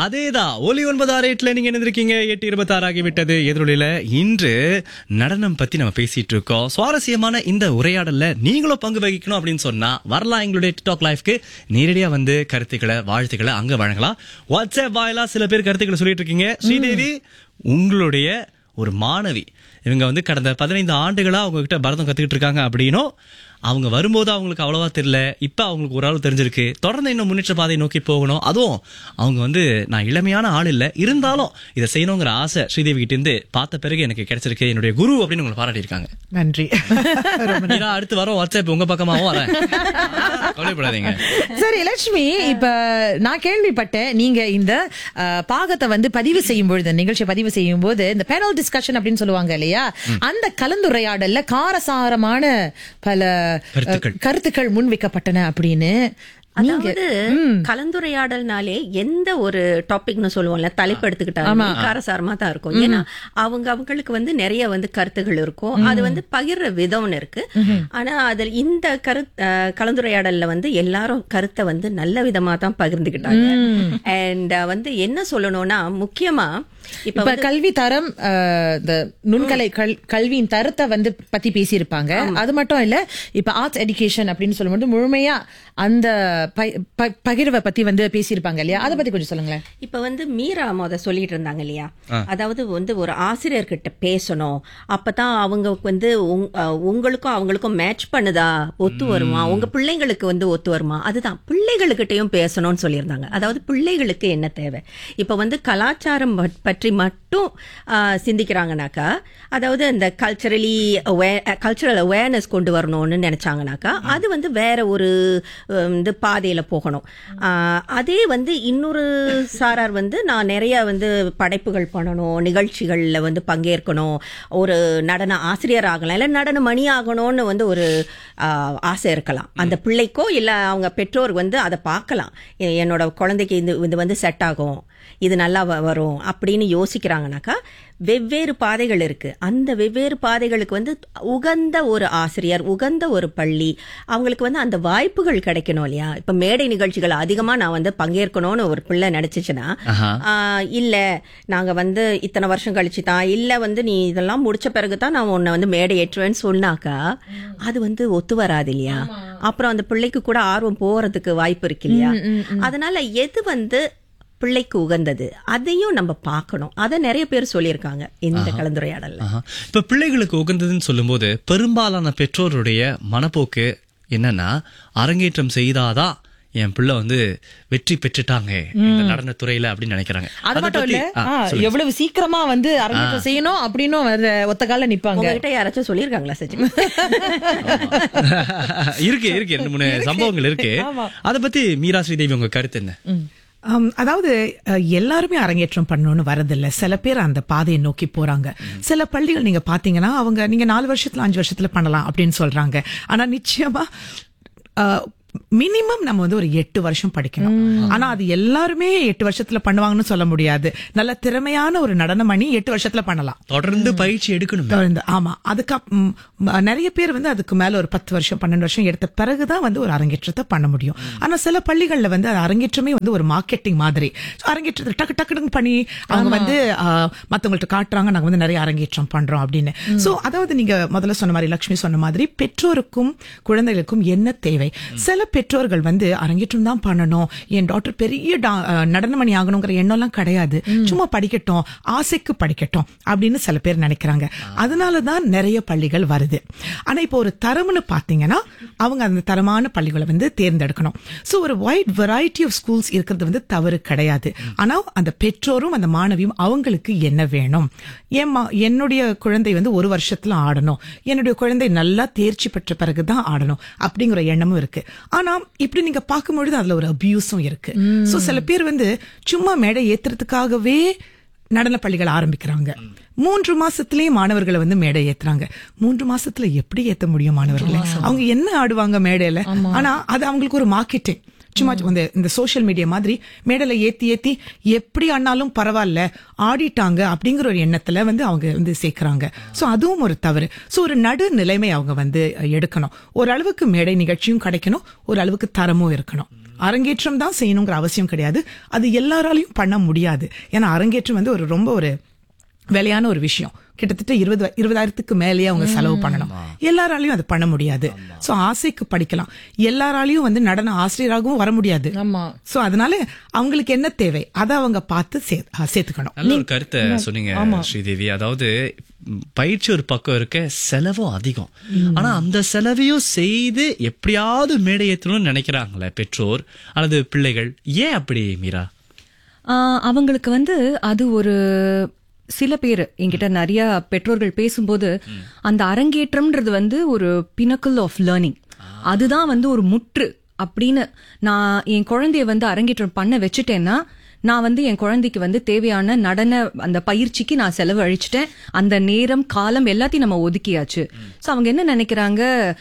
அதேதான் ஒலி ஒன்பது ஆறு எட்டுல நீங்க இருந்திருக்கீங்க எட்டு இருபத்தாறு ஆகிவிட்டது எதிரொலியில இன்று நடனம் பத்தி நம்ம பேசிட்டு இருக்கோம் சுவாரஸ்யமான இந்த உரையாடல்ல நீங்களும் பங்கு வகிக்கணும் அப்படின்னு சொன்னா வரலாம் எங்களுடைய டிக்டாக் லைஃப்க்கு நேரடியா வந்து கருத்துக்களை வாழ்த்துக்களை அங்க வழங்கலாம் வாட்ஸ்அப் வாயிலா சில பேர் கருத்துக்களை சொல்லிட்டு இருக்கீங்க ஸ்ரீதேவி உங்களுடைய ஒரு மாணவி இவங்க வந்து கடந்த பதினைந்து ஆண்டுகளா அவங்க கிட்ட பரதம் கத்துக்கிட்டு இருக்காங்க அப்படின்னும் அவங்க வரும்போது அவங்களுக்கு அவ்வளவா தெரியல இப்ப அவங்களுக்கு ஒரு அளவு தெரிஞ்சிருக்கு தொடர்ந்து இன்னும் முன்னேற்ற பாதை நோக்கி போகணும் அதுவும் அவங்க வந்து நான் இளமையான ஆள் இல்ல இருந்தாலும் இதை செய்யணுங்கிற ஆசை ஸ்ரீதேவி கிட்ட இருந்து பார்த்த பிறகு எனக்கு கிடைச்சிருக்கு என்னுடைய குரு அப்படின்னு உங்களை பாராட்டி இருக்காங்க நன்றி மீரா, அடுத்து வரோம் வாட்ஸ்அப் உங்க பக்கமாவும் வரேன் கவலைப்படாதீங்க சரி லட்சுமி இப்ப நான் கேள்விப்பட்டேன் நீங்க இந்த அஹ், பாகத்தை வந்து பதிவு செய்யும் பொழுது நிகழ்ச்சியை பதிவு செய்யும் போது இந்த பேனல் டிஸ்கஷன் அப்படின்னு சொல்லுவாங்க இல்லையா அந்த கலந்துரையாடல்ல காரசாரமான பல அஹ், கருத்துக்கள். கருத்துக்கள் முன்வைக்கப்பட்டன அப்படின்னு நீங்க அதாவது கலந்துரையாடல்னாலே எந்த ஒரு டாபிக்னு சொல்லுவோம்ல தலைப்பு எடுத்துக்கிட்டாலும் காரசாரமா தான் இருக்கும் ஏன்னா அவங்க அவங்களுக்கு வந்து நிறைய வந்து கருத்துகள் இருக்கும் அது வந்து பகிர்ற விதம்னு இருக்கு ஆனா அதில் இந்த கரு அஹ், கலந்துரையாடல்ல வந்து எல்லாரும் கருத்தை வந்து நல்ல விதமா தான் பகிர்ந்துக்கிட்டாங்க அண்ட் வந்து என்ன சொல்லணும்னா முக்கியமா இப்ப இப்ப கல்வி தரம் அஹ், இந்த நுண்கலை கல்- கல்வியின் தரத்தை வந்து பத்தி பேசியிருப்பாங்க அது மட்டும் இல்ல இப்ப ஆர்ட்ஸ் எஜுகேஷன் அப்படின்னு சொல்லும்போது முழுமையா அந்த ப- ப- பகிர்வை பத்தி வந்து பேசியிருப்பாங்க இல்லையா அதை பத்தி கொஞ்சம் சொல்லுங்களேன் இப்ப வந்து மீரா மொத சொல்லிட்டு இருந்தாங்க இல்லையா அதாவது வந்து ஒரு ஆசிரியர்கிட்ட பேசணும் அப்பதான் அவங்க வந்து உங்- அஹ் உங்களுக்கும் அவங்களுக்கும் மேட்ச் பண்ணுதா ஒத்து வருமா உங்க பிள்ளைங்களுக்கு வந்து ஒத்து வருமா அதுதான் பிள்ளைகளுக்கிட்டையும் பேசணும்னு சொல்லியிருந்தாங்க அதாவது பிள்ளைகளுக்கு என்ன தேவை இப்ப வந்து கலாச்சாரம் பட்- பற்றி மட்டும் ஆஹ், சிந்திக்கிறாங்கனாக்கா அதாவது இந்த கல்ச்சரலி கல்ச்சரல் அவேர்னஸ் கொண்டு வரணும்னு நினைச்சாங்கனாக்கா அது வந்து வேற ஒரு அஹ், இந்த பாதையில போகணும் ஆஹ், அதே வந்து இன்னொரு சாரார் வந்து நான் நிறைய வந்து படைப்புகள் பண்ணணும் நிகழ்ச்சிகள்ல வந்து பங்கேற்கணும் ஒரு நடன ஆசிரியர் ஆகலாம் இல்ல நடன மணி ஆகணும்னு வந்து ஒரு ஆஹ், ஆசை இருக்கலாம் அந்த பிள்ளைக்கோ இல்ல அவங்க பெற்றோர் வந்து அதை பார்க்கலாம் எ- என்னோட குழந்தைக்கு இது இது வந்து செட் ஆகும் இது நல்லா வ- வரும் அப்படின்னு யோசிக்கிறாங்கனாக்கா வெவ்வேறு பாதைகள் இருக்கு அந்த வெவ்வேறு பாதைகளுக்கு வந்து உகந்த ஒரு ஆசிரியர் உகந்த ஒரு பள்ளி அவங்களுக்கு வந்து அந்த வாய்ப்புகள் கிடைக்கணும் இல்லையா இப்ப மேடை நிகழ்ச்சிகள் அதிகமா நான் வந்து பங்கேற்கணும்னு ஒரு பிள்ளை நினைச்சிச்சுன்னா ஆஹா. ஆஹ் இல்ல நாங்க வந்து இத்தனை வருஷம் கழிச்சு தான் இல்ல வந்து நீ இதெல்லாம் முடிச்ச பிறகு தான் நான் உன்னை வந்து மேடை ஏற்றுவேன்னு சொன்னாக்கா அது வந்து ஒத்து வராது இல்லையா அப்புறம் அந்த பிள்ளைக்கு கூட ஆர்வம் போறதுக்கு வாய்ப்பு இருக்கு இல்லையா அதனால எது வந்து பிள்ளைக்கு உகந்தது அதையும் நம்ம பார்க்கணும் அதை நிறைய பேர் சொல்லியிருக்காங்க இந்த கலந்துரையாடல்ல ஆஹா. இப்ப பிள்ளைகளுக்கு உகந்ததுன்னு சொல்லும்போது பெரும்பாலான பெற்றோருடைய மனப்போக்கு என்னன்னா அரங்கேற்றம் செய்தாதான் என் பிள்ளை வந்து வெற்றி பெற்றுட்டாங்க இந்த நடனத்துறையில அப்படின்னு நினைக்கிறாங்க அது அதை மட்டும் பத்தி- இல்ல ஆ, ஆ, சொல்லுங்க. எவ்வளவு சீக்கிரமா வந்து அரங்கேற்றம் செய்யணும் அப்படின்னும் வேற ஒத்த கால நிப்பாங்க உங்ககிட்ட யாராச்சும் சொல்லியிருக்காங்களா சச்சின் இருக்கு இருக்கு ரெண்டு மூணு சம்பவங்கள் இருக்கு அத பத்தி மீரா ஸ்ரீதேவி உங்க கருத்து என்ன ஆம், அதாவது அஹ், எல்லாருமே அரங்கேற்றம் பண்ணணும்னு வரதில்ல சில பேர் அந்த பாதையை நோக்கி போறாங்க சில பள்ளிகள் நீங்க பாத்தீங்கன்னா அவங்க நீங்க நாலு வருஷத்துல அஞ்சு வருஷத்துல பண்ணலாம் அப்படின்னு சொல்றாங்க ஆனா நிச்சயமா மினிமம் நம்ம வந்து ஒரு எட்டு வருஷம் படிக்கணும் ஆனா அது எல்லாருமே எட்டு வருஷத்துல பண்ணுவாங்கன்னு சொல்ல முடியாது நல்ல திறமையான ஒரு நடனம் அணி எட்டு வருஷத்துல பண்ணலாம் தொடர்ந்து பயிற்சி எடுக்கணும் தொடர்ந்து ஆமா அதுக்கு அப்- ம், ம- நிறைய பேர் வந்து அதுக்கு மேல ஒரு பத்து வருஷம் பன்னெண்டு வருஷம் எடுத்த பிறகுதான் வந்து ஒரு அரங்கேற்றத்தை பண்ண முடியும் ஆனா சில பள்ளிகள்ல வந்து அது அரங்கேற்றமே வந்து ஒரு மார்க்கெட்டிங் மாதிரி So, அரங்கேற்றத்தை டக்கு டக்குன்னு பண்ணி அவங்க வந்து ஆ, மத்தவங்கள்ட்ட காட்டுறாங்க நாங்க வந்து நிறைய அரங்கேற்றம் பண்றோம் அப்படின்னு சோ அதாவது நீங்க முதல்ல சொன்ன மாதிரி லட்சுமி சொன்ன மாதிரி பெற்றோருக்கும் குழந்தைகளுக்கும் என்ன தேவை சில பெற்றோர்கள் வந்து அரங்கேற்றம் தான் பண்ணணும் என் டாக்டர் பெரிய டா- அஹ், நடனமணி ஆகணுங்கிற எண்ணம்லாம் கிடையாது சும்மா படிக்கட்டும் ஆசைக்கு படிக்கட்டும் அப்படின்னு சில பேர் நினைக்கிறாங்க அதனால தான் நிறைய பள்ளிகள் வருது ஆனா இப்போ ஒரு தரம்னு பாத்தீங்கன்னா அவங்க அந்த தரமான பள்ளிகளை வந்து தேர்ந்தெடுக்கணும் சோ ஒரு வைட் வெரைட்டி ஆஃப் ஸ்கூல்ஸ் இருக்கிறது வந்து தவறு கிடையாது ஆனா அந்த பெற்றோரும் அந்த மாணவியும் அவங்களுக்கு என்ன வேணும் என் மா- என்னுடைய குழந்தை வந்து ஒரு வருஷத்துல ஆடணும் என்னுடைய குழந்தை நல்லா தேர்ச்சி பெற்ற பிறகுதான் ஆடணும் அப்படிங்கிற எண்ணமும் இருக்கு ஆனா இப்படி நீங்க பார்க்கும்பொழுது அதுல ஒரு அபியூஸும் இருக்கு சோ சில பேர் வந்து சும்மா மேடை ஏத்துறதுக்காகவே நடன பள்ளிகள் ஆரம்பிக்கிறாங்க மூன்று மாசத்திலேயே மாணவர்களை வந்து மேடை ஏத்துறாங்க மூன்று மாசத்துல எப்படி ஏத்த முடியும் மாணவர்களை அவங்க என்ன ஆடுவாங்க மேடையில ஆனா அது அவங்களுக்கு ஒரு மார்க்கெட்டிங் சும்மா இந்த இந்த சோஷியல் மீடியா மாதிரி மேடையில ஏத்தி ஏத்தி எப்படி ஆனாலும் பரவாயில்ல ஆடிட்டாங்க அப்படிங்கிற ஒரு எண்ணத்துல வந்து அவங்க வந்து சேர்க்கறாங்க சோ அதுவும் ஒரு தவறு சோ ஒரு நடு நிலைமை அவங்க வந்து எடுக்கணும் ஒரு அளவுக்கு மேடை நிகழ்ச்சியும் கிடைக்கணும் ஒரு அளவுக்கு தரமும் இருக்கணும் அரங்கேற்றம் தான் செய்யணுங்கிற அவசியம் கிடையாது அது எல்லாராலையும் பண்ண முடியாது ஏன்னா அரங்கேற்றம் வந்து ஒரு ரொம்ப ஒரு விலையான ஒரு விஷயம் கிட்டத்தட்ட இருபது இருபதாயிரத்துக்கு மேலேயே அவங்க செலவு பண்ணணும் எல்லாராலையும் அது பண்ண முடியாது சோ ஆசைக்கு படிக்கலாம் எல்லாராலையும் வந்து நடன ஆசிரியராகவும் வர முடியாது ஆமா சோ அதனால அவங்களுக்கு என்ன தேவை அதை அவங்க பார்த்து சே- அஹ் சேர்த்துக்கணும் நல்ல ஒரு கருத்தை சொன்னீங்க ஸ்ரீதேவி அதாவது ம், பயிற்சி ஒரு பக்கம் இருக்க செலவும் அதிகம் ஆனா அந்த செலவையும் செய்து எப்படியாவது மேடை ஏற்றணும்னு நினைக்கிறாங்களே பெற்றோர் அல்லது பிள்ளைகள் ஏன் அப்படி மீரா ஆஹ் அவங்களுக்கு வந்து அது ஒரு சில பேர் என்கிட்ட நிறைய பெற்றோர்கள் பேசும்போது அந்த அரங்கேற்றம்ன்றது வந்து ஒரு பினக்கல் ஆஃப் லேர்னிங் அதுதான் வந்து ஒரு முற்று அப்படின்னு நான் என் குழந்தைய வந்து அரங்கேற்றம் பண்ண வச்சுட்டேன்னா நான் வந்து என் குழந்தைக்கு வந்து தேவையான நடன அந்த பயிற்சிக்கு நான் செலவு அழிச்சிட்டேன் அந்த நேரம் காலம் எல்லாத்தையும் நம்ம ஒதுக்கியாச்சு ஸோ அவங்க என்ன நினைக்கிறாங்க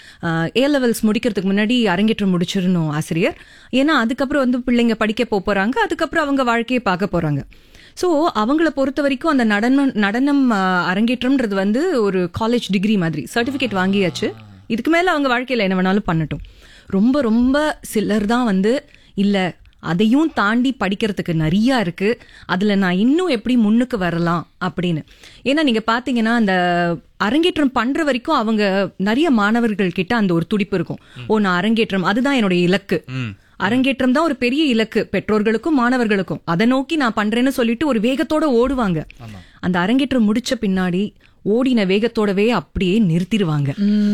ஏ லெவல்ஸ் முடிக்கிறதுக்கு முன்னாடி அரங்கேற்றம் முடிச்சிடணும் ஆசிரியர் ஏன்னா அதுக்கப்புறம் வந்து பிள்ளைங்க படிக்க போப் போறாங்க அதுக்கப்புறம் அவங்க வாழ்க்கையை பார்க்க போறாங்க ஸோ அவங்கள பொறுத்த வரைக்கும் அந்த நடனம் நடனம் ஆ, அரங்கேற்றம்ன்றது வந்து ஒரு காலேஜ் டிகிரி மாதிரி சர்டிஃபிகேட் வாங்கியாச்சு இதுக்கு மேல அவங்க வாழ்க்கையில என்ன வேணாலும் பண்ணட்டும் ரொம்ப ரொம்ப சிலர் தான் வந்து இல்ல அதையும் தாண்டி படிக்கிறதுக்கு நிறைய இருக்கு அதுல நான் இன்னும் எப்படி முன்னுக்கு வரலாம் அப்படின்னு ஏன்னா நீங்க பாத்தீங்கன்னா அந்த அரங்கேற்றம் பண்ற வரைக்கும் அவங்க நிறைய மாணவர்கள் கிட்ட அந்த ஒரு துடிப்பு இருக்கும் ஓ நான் அரங்கேற்றம் அதுதான் என்னுடைய இலக்கு அரங்கேற்றம் தான் ஒரு பெரிய இலக்கு பெற்றோர்களுக்கும் மாணவர்களுக்கும் அதை நோக்கி நான் பண்றேன்னு சொல்லிட்டு ஒரு வேகத்தோட ஓடுவாங்க அந்த அரங்கேற்றம் முடிச்ச பின்னாடி ஓடின வேகத்தோடவே அப்படியே நிறுத்திடுவாங்க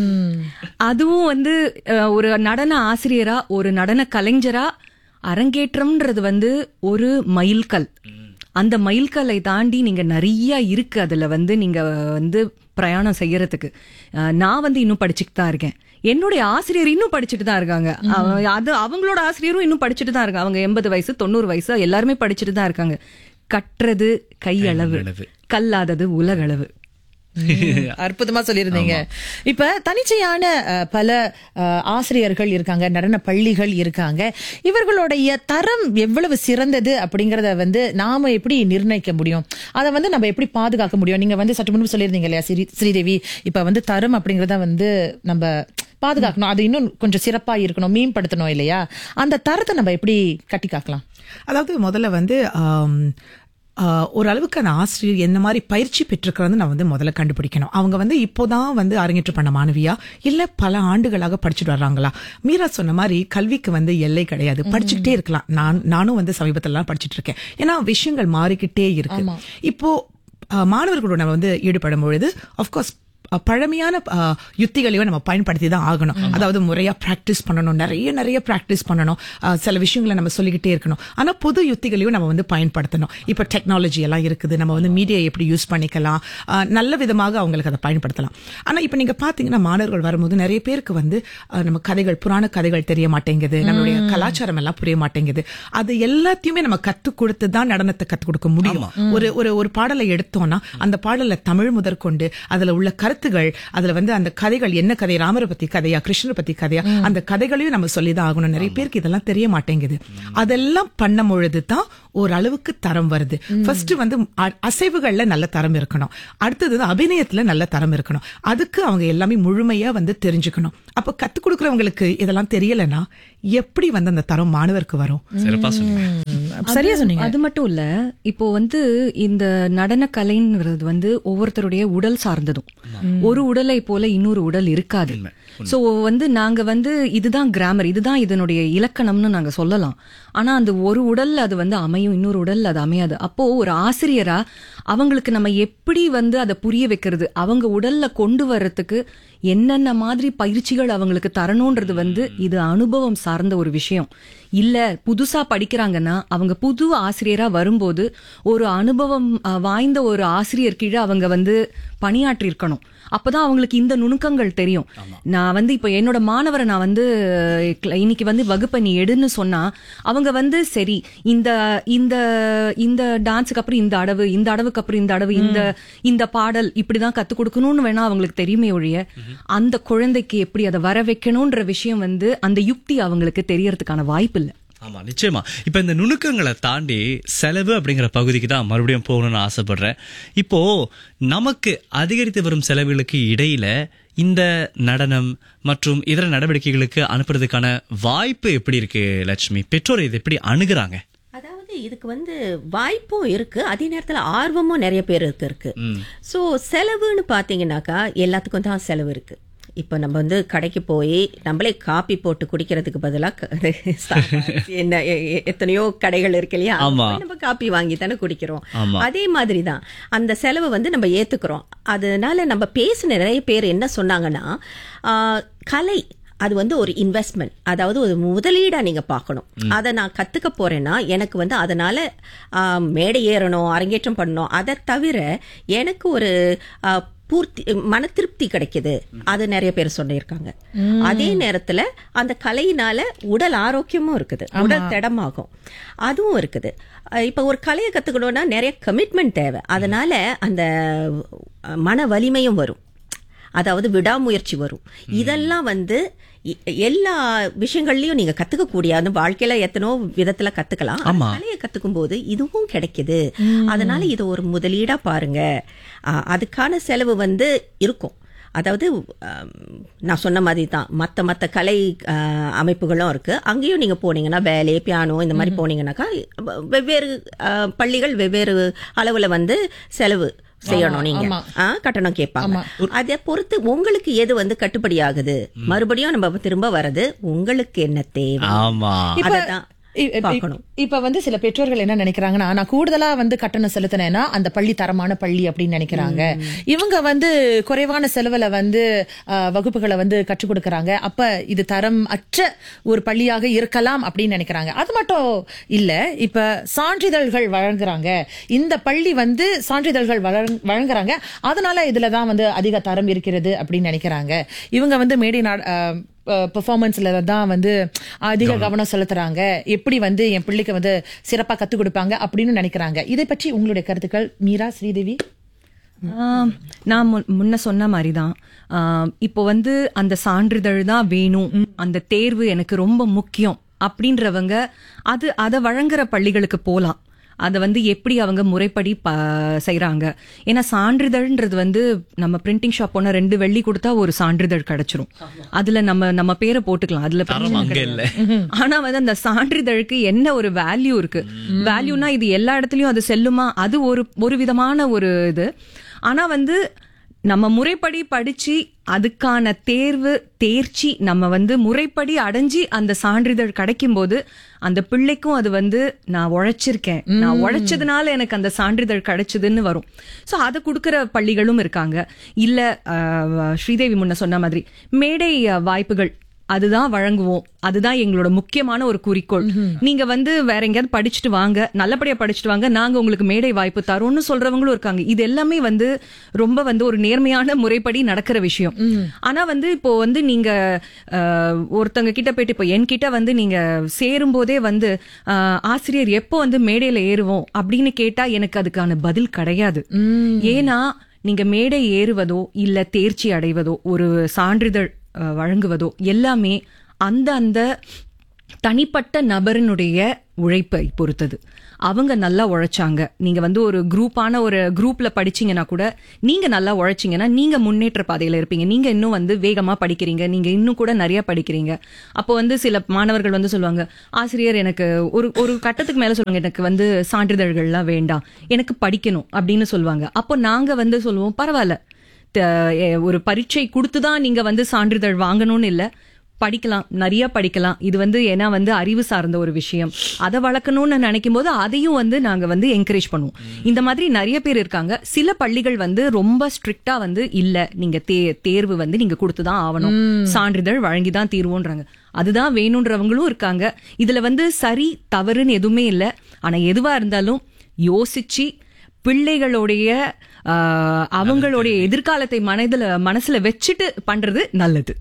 அதுவும் வந்து அஹ், ஒரு நடன ஆசிரியரா ஒரு நடன கலைஞரா அரங்கேற்றம்ன்றது வந்து ஒரு மைல்கல் அந்த மைல்கல்லை தாண்டி நீங்க நிறைய இருக்கு அதுல வந்து நீங்க வந்து பிரயாணம் செய்யறதுக்கு அஹ், நான் வந்து இன்னும் படிச்சுட்டு தான் இருக்கேன் என்னுடைய ஆசிரியர் இன்னும் படிச்சுட்டு தான் இருக்காங்க அவ- அது அவங்களோட ஆசிரியரும் இன்னும் படிச்சுட்டு தான் இருக்காங்க அவங்க எண்பது வயசு தொண்ணூறு வயசு எல்லாருமே படிச்சுட்டு தான் இருக்காங்க கற்றது கையளவு கையளவு. கல்லாதது உலகளவு அற்புதமா சொல்லியிருந்தீங்க இப்ப தனிச்சையான அஹ், பல அஹ், ஆசிரியர்கள் இருக்காங்க நடன பள்ளிகள் இருக்காங்க இவர்களுடைய தரம் எவ்வளவு சிறந்தது அப்படிங்கறத வந்து நாம எப்படி நிர்ணயிக்க முடியும் அதை வந்து நம்ம எப்படி பாதுகாக்க முடியும் நீங்க வந்து சற்று முன்பு சொல்லியிருந்தீங்க இல்லையா ஸ்ரீ ஸ்ரீதேவி இப்ப வந்து தரம் அப்படிங்கறத வந்து நம்ம பாதுகாக்கணும் அது இன்னும் கொஞ்சம் சிறப்பா இருக்கணும் மேம்படுத்தணும் இல்லையா அந்த தரத்தை நம்ம எப்படி கட்டி காக்கலாம் அதாவது முதல்ல வந்து ஆம், ஆ, ஒரு அளவுக்கு அந்த ஆசிரியர் என்ன மாதிரி பயிற்சி பெற்றிருக்கிறது நான் வந்து முதல்ல கண்டுபிடிக்கணும் அவங்க வந்து இப்போதான் வந்து அரங்கேற்றம் பண்ண மாணவியா இல்ல பல ஆண்டுகளாக படிச்சுட்டு வர்றாங்களா மீரா சொன்ன மாதிரி கல்விக்கு வந்து எல்லை கிடையாது படிச்சுக்கிட்டே இருக்கலாம் நான் நானும் வந்து சமீபத்திலலாம் படிச்சுட்டு இருக்கேன் ஏன்னா விஷயங்கள் மாறிக்கிட்டே இருக்கு இப்போ ஆ, மாணவர்களோட நம்ம வந்து ஈடுபடும் பொழுது அஃப்கோர்ஸ் அஹ் பழமையான அஹ், யுத்திகளையும் நம்ம பயன்படுத்தி தான் ஆகணும் அதாவது முறையா பிராக்டிஸ் பண்ணணும் நிறைய நிறைய பிராக்டிஸ் பண்ணணும் அஹ், சில விஷயங்களை நம்ம சொல்லிக்கிட்டே இருக்கணும் ஆனா புது யுத்திகளையும் நம்ம வந்து பயன்படுத்தணும் இப்ப டெக்னாலஜி எல்லாம் இருக்குது நம்ம வந்து மீடியா எப்படி யூஸ் பண்ணிக்கலாம் அஹ், நல்ல விதமாக அவங்களுக்கு அதை பயன்படுத்தலாம் ஆனா இப்ப நீங்க பாத்தீங்கன்னா மாணவர்கள் வரும்போது நிறைய பேருக்கு வந்து அஹ், நம்ம கதைகள் புராண கதைகள் தெரிய மாட்டேங்குது நம்மளுடைய கலாச்சாரம் எல்லாம் புரிய மாட்டேங்குது அது எல்லாத்தையுமே நம்ம கத்து கொடுத்து தான் நடனத்தை கத்து கொடுக்க முடியும் ஒரு ஒரு ஒரு பாடலை எடுத்தோம்னா அந்த பாடல்ல தமிழ் முதற்கொண்டு அதுல உள்ள கருத்துகள் அதுல வந்து அந்த கதைகள் என்ன கதை ராமரை பத்தி கதையா கிருஷ்ணரை பத்தி கதையா அந்த கதைகளையும் நம்ம சொல்லிதான் ஆகணும் நிறைய பேருக்கு இதெல்லாம் தெரிய மாட்டேங்குது அதெல்லாம் பண்ணும் பொழுது தான் ஓரளவுக்கு தரம் வருது ஃபர்ஸ்ட் வந்து அ- அசைவுகள்ல நல்ல தரம் இருக்கணும் அடுத்தது வந்து அபிநயத்துல நல்ல தரம் இருக்கணும் அதுக்கு அவங்க எல்லாமே முழுமையா வந்து தெரிஞ்சுக்கணும் அப்ப கத்துக் கொடுக்கறவங்களுக்கு இதெல்லாம் தெரியலன்னா எப்படி வந்து அந்த தரம் மாணவருக்கு வரும் சிறப்பா சொன்னீங்க சரியா சொன்னீங்க அது மட்டும் இல்ல இப்போ வந்து இந்த நடன கலைங்கிறது வந்து ஒவ்வொருத்தருடைய உடல் சார்ந்ததும் ஒரு உடலை போல இன்னொரு உடல் இருக்காது சோ வந்து நாங்க வந்து இதுதான் கிராமர் இதுதான் இதனுடைய இலக்கணம்னு நாங்க சொல்லலாம் ஆனா அந்த ஒரு உடல்ல அது வந்து அமையும் இன்னொரு உடல்ல அது அமையாது அப்போ ஒரு ஆசிரியரா அவங்களுக்கு நம்ம எப்படி வந்து அதை புரிய வைக்கிறது அவங்க உடல்ல கொண்டு வர்றதுக்கு என்னென்ன மாதிரி பயிற்சிகள் அவங்களுக்கு தரணும்ன்றது வந்து இது அனுபவம் சார்ந்த ஒரு விஷயம் இல்ல புதுசா படிக்கிறாங்கன்னா அவங்க புது ஆசிரியரா வரும்போது ஒரு அனுபவம் அஹ், வாய்ந்த ஒரு ஆசிரியர் கீழே அவங்க வந்து பணியாற்றி இருக்கணும் அப்பதான் அவங்களுக்கு இந்த நுணுக்கங்கள் தெரியும் நான் வந்து இப்ப என்னோட மாணவரை நான் வந்து அஹ், cl- இன்னைக்கு வந்து வகுப்பை நீ எடுன்னு சொன்னா அவங்க வந்து சரி இந்த இந்த இந்த டான்ஸுக்கு அப்புறம் இந்த அடவு இந்த அடவுக்கு அப்புறம் இந்த அடவு இந்த இந்த பாடல் இப்படிதான் கத்து கொடுக்கணும்னு வேணா அவங்களுக்கு தெரியுமே ஒழிய அந்த குழந்தைக்கு எப்படி அதை வர வைக்கணும்ன்ற விஷயம் வந்து அந்த யுக்தி அவங்களுக்கு தெரியறதுக்கான வாய்ப்பு இல்லை ஆமா நிச்சயமா இப்ப இந்த நுணுக்கங்களை தாண்டி செலவு அப்படிங்கிற பகுதிக்கு தான் மறுபடியும் போகணும்னு ஆசைப்படுறேன் இப்போ நமக்கு அதிகரித்து வரும் செலவுகளுக்கு இடையில இந்த நடனம் மற்றும் இதர நடவடிக்கைகளுக்கு அனுப்புறதுக்கான வாய்ப்பு எப்படி இருக்கு லட்சுமி பெற்றோர் இதை எப்படி அணுகுறாங்க அதாவது இதுக்கு வந்து வாய்ப்பும் இருக்கு அதே நேரத்துல ஆர்வமும் நிறைய பேருக்கு இருக்கு சோ செலவுன்னு பாத்தீங்கன்னாக்கா எல்லாத்துக்கும் தான் செலவு இருக்கு இப்ப நம்ம வந்து கடைக்கு போய் நம்மளே காப்பி போட்டு குடிக்கிறதுக்கு பதிலா க- என்ன எ- எ- எத்தனையோ கடைகள் இருக்கு இல்லையா அங்க ஆமா. போய் நம்ம காப்பி வாங்கி தானே குடிக்கிறோம் ஆமா. அதே மாதிரி தான் அந்த செலவை வந்து நம்ம ஏத்துக்கிறோம் அதனால நம்ம பேசின நிறைய பேர் என்ன சொன்னாங்கன்னா ஆ, கலை அது வந்து ஒரு இன்வெஸ்ட்மெண்ட் அதாவது ஒரு முதலீடா நீங்க பார்க்கணும் அதை நான் கத்துக்க போறேன்னா எனக்கு வந்து அதனால ஆ, மேடை ஏறணும் அரங்கேற்றம் பண்ணணும் அதை தவிர எனக்கு ஒரு ஆ, பூர்த்தி மன திருப்தி கிடைக்குது அது நிறைய பேர் சொல்லியிருக்காங்க அதே நேரத்துல அந்த கலையினால உடல் ஆரோக்கியமும் இருக்குது உடல் திடமாகும் அதுவும் இருக்குது அஹ் இப்ப ஒரு கலையை கத்துக்கணும்னா நிறைய கமிட்மெண்ட் தேவை அதனால அந்த அஹ், மன வலிமையும் வரும் அதாவது விடாமுயற்சி வரும் இதெல்லாம் வந்து எ- எல்லா விஷயங்கள்லயும் நீங்க கத்துக்க கூடிய அந்த வாழ்க்கையில எத்தனோ விதத்துல கத்துக்கலாம் ஆனா ஆமா. கலையை கத்துக்கும் போது இதுவும் கிடைக்குது அதனால இது ஒரு முதலீடா பாருங்க ஆ, அதுக்கான செலவு வந்து இருக்கும் அதாவது ஆம், நான் சொன்ன மாதிரி தான் மற்ற மற்ற கலை ஆ, அமைப்புகளும் இருக்கு அங்கேயும் நீங்க போனீங்கன்னா வேலை பியானோ இந்த மாதிரி போனீங்கன்னாக்கா வெவ்வேறு ஆ, பள்ளிகள் வெவ்வேறு அளவுல வந்து செலவு செய்யணும் நீங்க ஆ, கட்டணம் கேட்பாங்க அதை பொறுத்து உங்களுக்கு எது வந்து கட்டுப்படி ஆகுது மறுபடியும் நம்ம திரும்ப வர்றது உங்களுக்கு என்ன தேவை ஆமா அததான் இ- இ- பார்க்கணும். இப்ப வந்து சில பெற்றோர்கள் என்ன நினைக்கிறாங்கன்னா நான் கூடுதலா வந்து கட்டணம் செலுத்தினேன்னா அந்த பள்ளி தரமான பள்ளி அப்படின்னு நினைக்கிறாங்க இவங்க வந்து குறைவான செலவுல வந்து அஹ், வகுப்புகளை வந்து கற்றுக் கொடுக்கறாங்க அப்ப இது தரம் அற்ற ஒரு பள்ளியாக இருக்கலாம் அப்படின்னு நினைக்கிறாங்க அது மட்டும் இல்ல இப்ப சான்றிதழ்கள் வழங்குறாங்க இந்த பள்ளி வந்து சான்றிதழ்கள் வழங்- வழங்குறாங்க அதனால இதுலதான் வந்து அதிக தரம் இருக்கிறது அப்படின்னு நினைக்கிறாங்க இவங்க வந்து மேடை நாட் பெர்ஃபார்மன்ஸ்ல தான் வந்து அதிக கவனம் செலுத்துறாங்க எப்படி வந்து என் பிள்ளைக்கு வந்து சிறப்பா கத்துக் கொடுப்பாங்க அப்படின்னு நினைக்கிறாங்க இதை பற்றி உங்களுடைய கருத்துக்கள் மீரா ஸ்ரீதேவி ஆம், நான் முன்- முன்ன சொன்ன மாதிரி தான் இப்போ வந்து அந்த சான்றிதழ் தான் வேணும் அந்த தேர்வு எனக்கு ரொம்ப முக்கியம் அப்படின்றவங்க அது அதை வழங்குற பள்ளிகளுக்கு போலாம் அதை வந்து எப்படி அவங்க முறைப்படி ப செய்றாங்க ஏன்னா சான்றிதழ்ன்றது வந்து நம்ம பிரிண்டிங் ஷாப் போனா ரெண்டு வெள்ளி கொடுத்தா ஒரு சான்றிதழ் கிடைச்சிரும் அதுல நம்ம நம்ம பேரை போட்டுக்கலாம் அதுல பிரச்சனை அங்க கிடையாது. ஆனா வந்து அந்த சான்றிதழுக்கு என்ன ஒரு வேல்யூ இருக்கு வேல்யூனா இது எல்லா இடத்துலயும் அது செல்லுமா அது ஒரு ஒரு விதமான ஒரு இது ஆனா வந்து நம்ம முறைப்படி படிச்சு அதுக்கான தேர்வு தேர்ச்சி நம்ம வந்து முறைப்படி அடைஞ்சு அந்த சான்றிதழ் கிடைக்கும் போது அந்த பிள்ளைக்கும் அது வந்து நான் உழைச்சிருக்கேன் நான் உழைச்சதுனால எனக்கு அந்த சான்றிதழ் கிடைச்சதுன்னு வரும் சோ அதை கொடுக்கிற பள்ளிகளும் இருக்காங்க இல்ல அஹ், ஸ்ரீதேவி முன்ன சொன்ன மாதிரி மேடை அஹ், வாய்ப்புகள் அதுதான் வழங்குவோம் அதுதான் எங்களோட முக்கியமான ஒரு குறிக்கோள் நீங்க வந்து வேற எங்கேயாவது படிச்சுட்டு வாங்க நல்லபடியா படிச்சுட்டு வாங்க நாங்க உங்களுக்கு மேடை வாய்ப்பு தரோம்னு சொல்றவங்களும் இருக்காங்க இது எல்லாமே வந்து ரொம்ப வந்து ஒரு நேர்மையான முறைப்படி நடக்கிற விஷயம் ஆனா வந்து இப்போ வந்து நீங்க அஹ், ஒருத்தங்க கிட்ட போயிட்டு இப்போ என்கிட்ட வந்து நீங்க சேரும் போதே வந்து அஹ், ஆசிரியர் எப்போ வந்து மேடையில ஏறுவோம் அப்படின்னு கேட்டா எனக்கு அதுக்கான பதில் கிடையாது ஏன்னா நீங்க மேடை ஏறுவதோ இல்ல தேர்ச்சி அடைவதோ ஒரு சான்றிதழ் அஹ், வழங்குவதோ எல்லாமே அந்த அந்த தனிப்பட்ட நபரினுடைய உழைப்பை பொறுத்தது அவங்க நல்லா உழைச்சாங்க நீங்க வந்து ஒரு குரூப்பான ஒரு குரூப்ல படிச்சீங்கன்னா கூட நீங்க நல்லா உழைச்சீங்கன்னா நீங்க முன்னேற்ற பாதையில இருப்பீங்க நீங்க இன்னும் வந்து வேகமா படிக்கிறீங்க நீங்க இன்னும் கூட நிறைய படிக்கிறீங்க அப்போ வந்து சில மாணவர்கள் வந்து சொல்லுவாங்க ஆசிரியர் எனக்கு ஒரு ஒரு கட்டத்துக்கு மேல சொல்லுவாங்க எனக்கு வந்து சான்றிதழ்கள்லாம் வேண்டாம் எனக்கு படிக்கணும் அப்படின்னு சொல்லுவாங்க அப்போ நாங்க வந்து சொல்லுவோம் பரவாயில்ல த- எ- ஒரு பரீட்சை கொடுத்து தான் நீங்க வந்து சான்றிதழ் வாங்கணும்னு இல்ல படிக்கலாம் நிறைய படிக்கலாம் இது வந்து ஏன்னா வந்து அறிவு சார்ந்த ஒரு விஷயம் அதை வளர்க்கணும்னு நினைக்கும் போது அதையும் வந்து நாங்க வந்து என்கரேஜ் பண்ணுவோம் இந்த மாதிரி நிறைய பேர் இருக்காங்க சில பள்ளிகள் வந்து ரொம்ப ஸ்ட்ரிக்டா வந்து இல்ல நீங்க தே தேர்வு வந்து நீங்க கொடுத்துதான் ஆகணும் சான்றிதழ் வழங்கி தான் தீர்வோன்றாங்க அதுதான் வேணுன்றவங்களும் இருக்காங்க இதுல வந்து சரி தவறுன்னு எதுவுமே இல்ல ஆனா எதுவா இருந்தாலும் யோசிச்சு பிள்ளைகளுடைய ஆஹ், அவங்களுடைய எதிர்காலத்தை மனதுல மனசுல வச்சுட்டு பண்றது நல்லது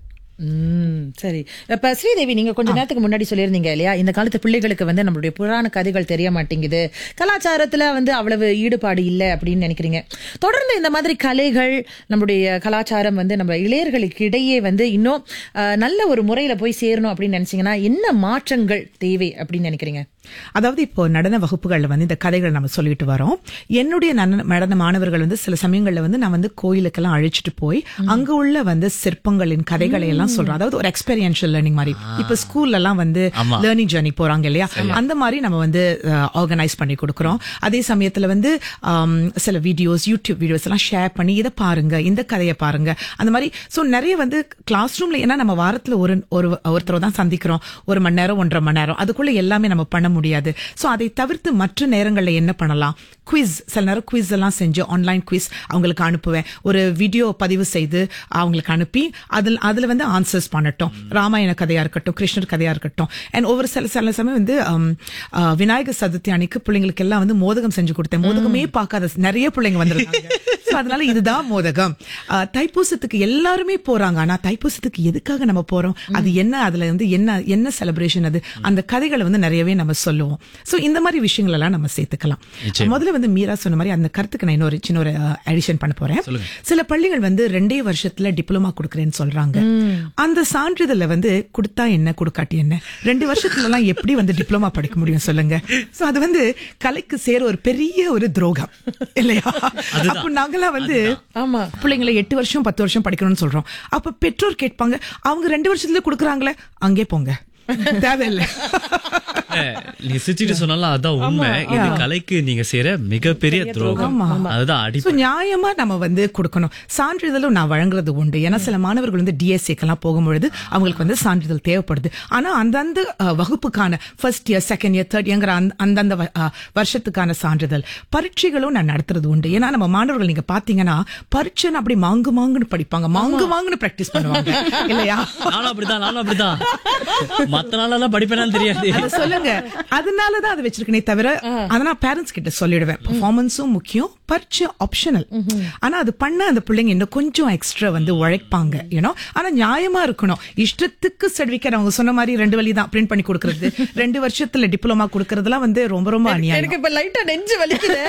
ம் சரி இப்ப ஸ்ரீதேவி நீங்க கொஞ்ச நேரத்துக்கு முன்னாடி சொல்லியிருந்தீங்க இல்லையா இந்த காலத்து பிள்ளைகளுக்கு வந்து நம்மளுடைய புராண கதைகள் தெரிய மாட்டேங்குது கலாச்சாரத்துல வந்து அவ்வளவு ஈடுபாடு இல்லை அப்படின்னு நினைக்கிறீங்க தொடர்ந்து இந்த மாதிரி கலைகள் நம்மளுடைய கலாச்சாரம் வந்து நம்ம இளையர்களுக்கு இடையே வந்து இன்னும் அஹ், நல்ல ஒரு முறையில போய் சேரணும் அப்படின்னு நினைச்சீங்கன்னா என்ன மாற்றங்கள் தேவை அப்படின்னு நினைக்கிறீங்க அதாவது இப்போ நடன வகுப்புகள்ல வந்து இந்த கதைகள் நம்ம சொல்லிட்டு வரோம் என்னுடைய நன- நடன மாணவர்கள் வந்து சில சமயங்கள்ல வந்து நான் வந்து கோயிலுக்கெல்லாம் அழைச்சிட்டு போய் அங்க உள்ள வந்து சிற்பங்களின் கதைகளை எல்லாம் சொல்றேன் அதாவது ஒரு எக்ஸ்பீரியன்ஷியல் லேர்னிங் மாதிரி இப்ப ஸ்கூல்ல எல்லாம் வந்து ஆமா. லேர்னிங் ஜர்னி போறாங்க இல்லையா அந்த மாதிரி நம்ம வந்து ஆர்கனைஸ் பண்ணி கொடுக்குறோம் அதே சமயத்துல வந்து ஆம், சில வீடியோஸ் யூடியூப் வீடியோஸ் எல்லாம் ஷேர் பண்ணி இதை பாருங்க இந்த கதையை பாருங்க அந்த மாதிரி சோ நிறைய வந்து கிளாஸ் ரூம்ல ஏன்னா நம்ம வாரத்துல ஒரு ஒரு ஒருத்தரை தான் சந்திக்கிறோம் ஒரு மணி நேரம் ஒன்றரை மணி நேரம் அதுக்குள்ள எல்லாமே நம்ம பண்ண முடியாது சோ அதை தவிர்த்து மற்ற நேரங்கள்ல என்ன பண்ணலாம் குவிஸ் சில நேரம் குவிஸ் எல்லாம் செஞ்சு ஆன்லைன் குவிஸ் அவங்களுக்கு அனுப்புவேன் ஒரு வீடியோ பதிவு செய்து அவங்களுக்கு அனுப்பி அதில் அதுல வந்து ஆன்சர்ஸ் பண்ணட்டும் ராமாயண கதையா இருக்கட்டும் கிருஷ்ணர் கதையா இருக்கட்டும் அண்ட் ஒவ்வொரு சில சில சமயம் வந்து um, ஆ, விநாயகர் சதுர்த்தி அன்னைக்கு பிள்ளைங்களுக்கு எல்லாம் வந்து மோதகம் செஞ்சு கொடுத்தேன் மோதகமே பார்க்காத நிறைய பிள்ளைங்க வந்திருக்காங்க So, அதனால இதுதான் மோதகம் ஆ, தைப்பூசத்துக்கு எல்லாருமே போறாங்க ஆனா தைப்பூசத்துக்கு எதுக்காக நம்ம போறோம் அது என்ன அதுல வந்து என்ன என்ன செலிப்ரேஷன் அது அந்த கதைகளை வந்து நிறையவே நம்ம சொல்லுவோம் சோ இந்த மாதிரி விஷயங்கள் எல்லாம் நம்ம சேர்த்துக்கலாம் முதல்ல வந்து மீரா சொன்ன மாதிரி அந்த கருத்துக்கு நான் இன்னொரு சின்ன ஒரு அடிஷன் பண்ண போறேன் சில பள்ளிகள் வந்து ரெண்டே வருஷத்துல டிப்ளமா கொடுக்கறேன்னு சொல்றாங்க அந்த சான்றிதழ வந்து கொடுத்தா என்ன கொடுக்காட்டி என்ன ரெண்டு வருஷத்துல எல்லாம் எப்படி வந்து டிப்ளமா படிக்க முடியும் சொல்லுங்க சோ அது வந்து கலைக்கு சேர ஒரு பெரிய ஒரு துரோகம் இல்லையா அப்போ நாங்கெல்லாம் வந்து ஆமா பிள்ளைங்களை எட்டு வருஷம் பத்து வருஷம் படிக்கணும்னு சொல்றோம் அப்ப பெற்றோர் கேட்பாங்க அவங்க ரெண்டு வருஷத்துல கொடுக்குறாங்களே அங்கே போங்க தேவையில்லை இல்ல, நீங்க சிரிச்சிட்டு சொன்னாலும் அதான் உண்மை இது கலைக்கு நீங்க செய்யற மிகப்பெரிய துரோகம் அதுதான் அடி சோ நியாயமா நம்ம வந்து கொடுக்கணும் சான்றிதழும் நான் வழங்குறது உண்டு ஏன்னா சில மாணவர்கள் வந்து டிஎஸ்சிக்கெல்லாம் போகும்பொழுது அவங்களுக்கு வந்து சான்றிதழ் தேவைப்படுது ஆனா அந்தந்த அஹ், வகுப்புக்கான first year second year third இயர்ங்கிற அந்த- அந்தந்த வ- அஹ், வருஷத்துக்கான சான்றிதழ் பரீட்சைகளும் நான் நடத்துறது உண்டு ஏன்னா நம்ம மாணவர்கள் நீங்க பாத்தீங்கன்னா பரீட்சைன்னு அப்படி மாங்கு மாங்குன்னு படிப்பாங்க மாங்கு மாங்குன்னு பிராக்டிஸ் பண்ணுவாங்க இல்லையா நானும் அப்படிதான் நானும் அப்படிதான் மத்த நாளெல்லாம் படிப்பேனான்னு தெரியாது அத சொல்லுங்க அதனாலதான் அதை வச்சிருக்கனே தவிர அதை நான் பேரண்ட்ஸ் கிட்ட சொல்லிடுவேன் பெர்ஃபார்மன்ஸும் முக்கியம் பரீட்சை ஆப்ஷனல் ஆனா அது பண்ண அந்த பிள்ளைங்க இன்னும் கொஞ்சம் எக்ஸ்ட்ரா வந்து உழைப்பாங்க யூனோ ஆனா நியாயமா இருக்கணும் இஷ்டத்துக்கு சர்டிபிகேட் அவங்க சொன்ன மாதிரி ரெண்டு வழி தான் பிரிண்ட் பண்ணி கொடுக்கறது ரெண்டு வருஷத்துல டிப்ளமா கொடுக்கறதெல்லாம் வந்து ரொம்ப ரொம்ப அநியாயம் எனக்கு இப்ப லைட்டா நெஞ்சு வலிக்குது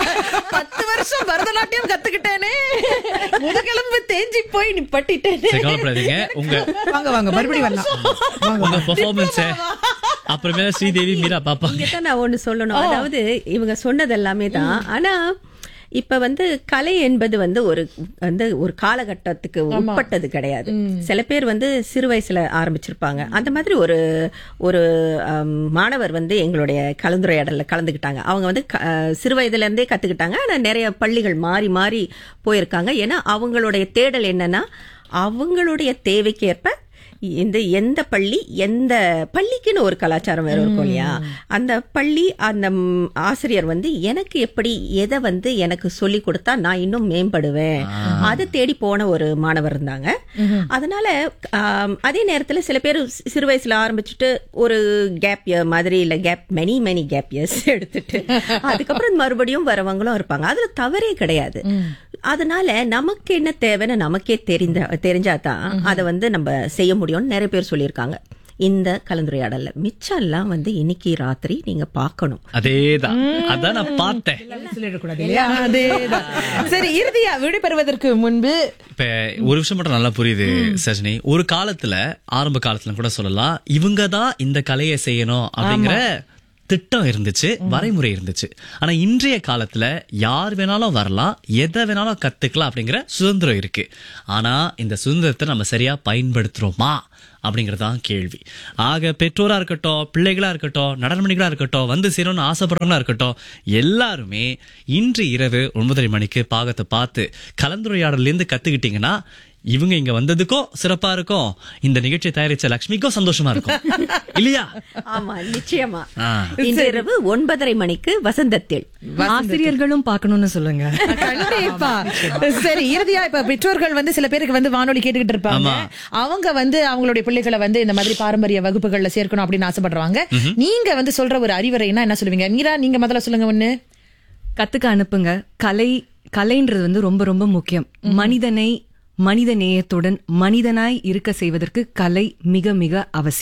பத்து வருஷம் பரதநாட்டியம் கத்துக்கிட்டேனே முதுகெலும்பு தேஞ்சி போய் நீ பட்டிட்டேனே சரி, கவலைப்படாதீங்க உங்க வாங்க வாங்க மறுபடியும் வரலாம் வாங்க உங்க பெர்ஃபார்மன்ஸ அப்புறமே ஸ்ரீதேவி மீரா பாப்பாங்க இங்கதான் நான் ஒண்ணு சொல்லணும் அதாவது இவங்க சொன்னது எல்லாமே தான் ஆனா இப்ப வந்து கலை என்பது வந்து ஒரு வந்து ஒரு காலகட்டத்துக்கு உட்பட்டது கிடையாது சில பேர் வந்து சிறு வயசுல ஆரம்பிச்சிருப்பாங்க அந்த மாதிரி ஒரு ஒரு ஆம், மாணவர் வந்து எங்களுடைய கலந்துரையாடல்ல கலந்துக்கிட்டாங்க அவங்க வந்து க- அஹ், சிறு வயதுல இருந்தே கத்துக்கிட்டாங்க ஆனா நிறைய பள்ளிகள் மாறி மாறி போயிருக்காங்க ஏன்னா அவங்களுடைய தேடல் என்னன்னா அவங்களுடைய தேவைக்கேற்ப இந்த எந்த பள்ளி எந்த பள்ளிக்குன்னு ஒரு கலாச்சாரம் வேற இருக்கும் இல்லையா அந்த பள்ளி அந்த ம், ஆசிரியர் வந்து எனக்கு எப்படி எதை வந்து எனக்கு சொல்லி கொடுத்தா நான் இன்னும் மேம்படுவேன் அதை தேடி போன ஒரு மாணவர் இருந்தாங்க அதனால ஆம், அதே நேரத்துல சில பேர் சி- சிறு வயசுல ஆரம்பிச்சுட்டு ஒரு கேப் இயர் மாதிரி இல்ல gap many many gap years எடுத்துட்டு அதுக்கப்புறம் மறுபடியும் வரவங்களும் இருப்பாங்க அதுல தவறே கிடையாது அதனால நமக்கு என்ன தேவைன்னு நமக்கே தெரிந்த தெரிஞ்சாதான் அதை வந்து நம்ம செய்ய முடியும்னு நிறைய பேர் சொல்லியிருக்காங்க இந்த கலந்துரையாடல்ல மிச்சம் எல்லாம் வந்து இன்னைக்கு ராத்திரி நீங்க பார்க்கணும் அதேதான் அதான் நான் பார்த்தேன் சொல்லிடக்கூடாது இல்லையா அதேதான் சரி இறுதியா விடைபெறுவதற்கு முன்பு இப்ப ஒரு விஷயம் மட்டும் நல்லா புரியுது சஜினி ஒரு காலத்துல ஆரம்ப காலத்துல கூட சொல்லலாம் இவங்க தான் இந்த கலையை செய்யணும் அப்படிங்கிற திட்டம் இருந்துச்சு வரைமுறை இருந்துச்சு ஆனா இன்றைய காலத்துல யார் வேணாலும் வரலாம் எதை வேணாலும் கத்துக்கலாம் அப்படிங்கிற சுதந்திரம் இருக்கு ஆனா இந்த சுதந்திரத்தை நம்ம சரியா பயன்படுத்துறோமா அப்படிங்கறதான் கேள்வி ஆக பெற்றோரா இருக்கட்டும் பிள்ளைகளா இருக்கட்டும் நடனமணிகளா இருக்கட்டும் வந்து சேரணும்னு ஆசைப்படுறவங்களா இருக்கட்டும் எல்லாருமே இன்று இரவு ஒன்பதரை மணிக்கு பாகத்தை பார்த்து கலந்துரையாடல இருந்து கத்துக்கிட்டீங்கன்னா இவங்க இங்க வந்ததுக்கும் சிறப்பா இருக்கும் இந்த நிகழ்ச்சியை தயாரிச்ச லட்சுமிக்கும் சந்தோஷமா இருக்கும் இல்லையா ஆமா நிச்சயமா ஆ. இன்று இரவு ஒன்பதரை மணிக்கு வசந்தத்தில் ஆசிரியர்களும் பார்க்கணும்னு சொல்லுங்க கண்டிப்பா சரி இறுதியா இப்ப பெற்றோர்கள் வந்து சில பேருக்கு வந்து வானொலி கேட்டுக்கிட்டு இருப்பாங்க ஆமா. அவங்க வந்து அவங்களுடைய பிள்ளைகளை வந்து இந்த மாதிரி பாரம்பரிய வகுப்புகள்ல சேர்க்கணும் அப்படின்னு ஆசைப்படுறாங்க நீங்க வந்து சொல்ற ஒரு அறிவுரைனா என்ன சொல்லுவீங்க மீரா நீங்க முதல்ல சொல்லுங்க ஒண்ணு கத்துக்க அனுப்புங்க கலை கலைன்றது வந்து ரொம்ப ரொம்ப முக்கியம் மனிதனை மனித நேயத்துடன் மனிதனாய் இருக்க செய்வதற்கு கலை மிக மிக அவசியம்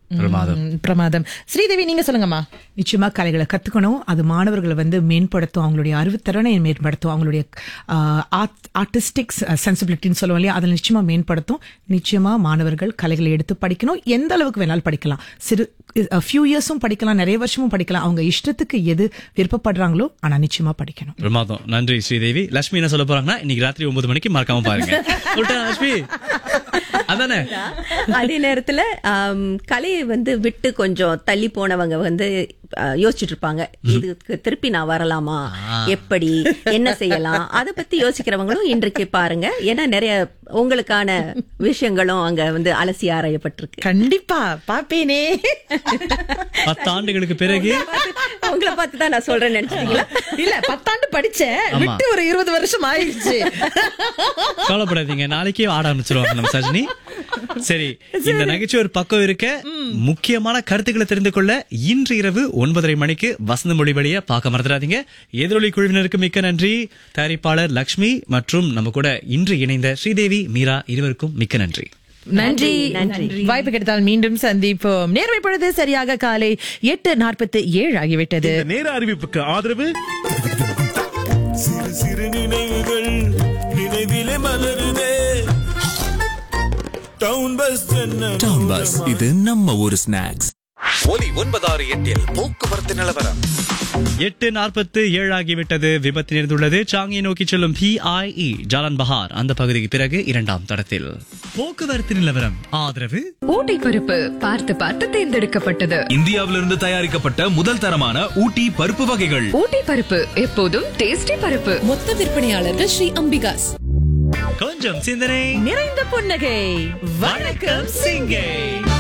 பிரமாதம் ம், பிரமாதம் ஸ்ரீதேவி நீங்க சொல்லுங்கம்மா நிச்சயமா கலைகளை கத்துக்கணும் அது மாணவர்களை வந்து மேம்படுத்தும் அவங்களுடைய அறிவுத்திறனை மேம்படுத்தும் அவங்களுடைய ஆர்டிஸ்டிக் சென்சிபிலிட்டின்னு சொல்லுவோம் இல்லையா அதில் நிச்சயமா மேம்படுத்தும் நிச்சயமா மாணவர்கள் கலைகளை எடுத்து படிக்கணும் எந்த அளவுக்கு வேணாலும் படிக்கலாம் சிறு ஃபியூ இயர்ஸும் படிக்கலாம் நிறைய வருஷமும் படிக்கலாம் அவங்க இஷ்டத்துக்கு எது விருப்பப்படுறாங்களோ ஆனா நிச்சயமா படிக்கணும் பிரமாதம் நன்றி ஸ்ரீதேவி லட்சுமி என்ன சொல்ல போறாங்கன்னா இன்னைக்கு ராத்திரி ஒன்பது மணிக்கு மறக்காம பாருங்க சொல்லிட்டேன் லட்சுமி அதானே அதே நேரத்துல ஆம், கலையை வந்து விட்டு கொஞ்சம் தள்ளி போனவங்க வந்து ஆ, யோசிச்சுட்டு இருப்பாங்க இதுக்கு திருப்பி நான் வரலாமா எப்படி என்ன செய்யலாம் அதை பத்தி யோசிக்கிறவங்களும் இன்றைக்கு பாருங்க ஏன்னா நிறைய உங்களுக்கான விஷயங்களும் அங்க வந்து அலசி ஆராயப்பட்டிருக்கு கண்டிப்பா பாப்பேனே பத்து ஆண்டுகளுக்கு பிறகு உங்களை பார்த்து தான் நான் சொல்றேன்னு நினைச்சிட்டீங்களா இல்ல பத்தாண்டு படிச்சேன் ஆமா. விட்டு ஒரு இருபது வருஷம் ஆயிடுச்சு கவலைப்படாதீங்க நாளைக்கே ஆட ஆரம்பிச்சிருவாங்க நம்ம சஜினி சரி இந்த நகைச்சுவை ஒரு பக்கம் இருக்க முக்கியமான கருத்துக்களை தெரிந்து கொள்ள இன்று இரவு ஒன்பதரை மணிக்கு வசந்த மொழி வழிய பார்க்க மறந்துடாதீங்க எதிரொலி குழுவினருக்கு மிக்க நன்றி தயாரிப்பாளர் லக்ஷ்மி மற்றும் நம்ம கூட இன்று இணைந்த ஸ்ரீதேவி மீரா இருவருக்கும் மிக்க நன்றி நன்றி நன்றி வாய்ப்பு கிடைத்தால் மீண்டும் சந்திப்போம் நேர்மை பொழுது சரியாக காலை எட்டு நாற்பத்தி ஏழு ஆகிவிட்டது இந்த நேர அறிவிப்புக்கு ஆதரவு சிறு சிறு நினைவுகள் நினைவிலே மலருதே டவுன் பஸ் டவுன் பஸ் இது நம்ம ஊரு ஸ்நாக்ஸ் ஒலி ஒன்பதாறு எட்டில் போக்குவரத்து நிலவரம் எட்டு நாற்பத்து ஏழு ஆகிவிட்டது விபத்து நேர்ந்துள்ளது சாங்கியை நோக்கி செல்லும் பிஐஇ ஜாலன் பஹார் அந்த பகுதிக்கு பிறகு இரண்டாம் தடத்தில் போக்குவரத்து நிலவரம் ஆதரவு ஊட்டி பருப்பு பார்த்து பார்த்து தேர்ந்தெடுக்கப்பட்டது இந்தியாவிலிருந்து தயாரிக்கப்பட்ட முதல் தரமான ஊட்டி பருப்பு வகைகள் ஊட்டி பருப்பு எப்போதும் டேஸ்டி பருப்பு மொத்த விற்பனையாளர்கள் ஸ்ரீ அம்பிகாஸ் கொஞ்சம் சிந்தனை நிறைந்த புன்னகை வணக்கம் சிங்கை